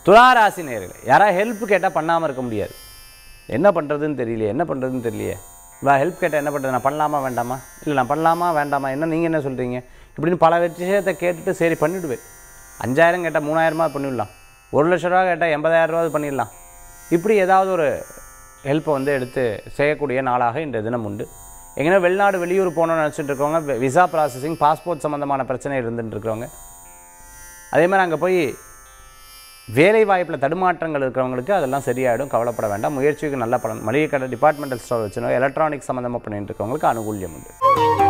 துளாராசி நேர்களே யாராவது ஹெல்ப் கேட்டால் பண்ணாமல் இருக்க முடியாது என்ன பண்ணுறதுன்னு தெரியலையே என்ன பண்ணுறதுன்னு தெரியலையே இவா ஹெல்ப் கேட்டால் என்ன பண்ணுறது நான் பண்ணலாமா வேண்டாமா இல்லை நான் பண்ணலாமா வேண்டாமா என்ன நீங்கள் என்ன சொல்கிறீங்க இப்படின்னு பல விஷயத்தை கேட்டுட்டு சரி பண்ணிவிடுவேன் அஞ்சாயிரம் கேட்டால் மூணாயிரமா பண்ணிவிடலாம் ஒரு லட்ச ரூபா கேட்டால் எண்பதாயிரம் ரூபா பண்ணிடலாம் இப்படி ஏதாவது ஒரு ஹெல்ப்பை வந்து எடுத்து செய்யக்கூடிய நாளாக இன்றைய தினம் உண்டு எங்கன்னா வெளிநாடு வெளியூர் போகணும்னு நினச்சிட்டு இருக்கவங்க விசா ப்ராசஸிங் பாஸ்போர்ட் சம்மந்தமான பிரச்சனை இருந்துட்டு இருக்கிறவங்க அதே மாதிரி அங்கே போய் வேலை வாய்ப்பில் தடுமாற்றங்கள் இருக்கிறவங்களுக்கு அதெல்லாம் சரியாயிடும் கவலைப்பட வேண்டாம் முயற்சிக்கு நல்ல பலன் மளிகை கடை டிபார்ட்மெண்டல் ஸ்டோர் வச்சுனோ எலக்ட்ரானிக்ஸ் சம்மந்தமாக பண்ணிட்டு இருக்கவங்களுக்கு அனுகூல்யம் உண்டு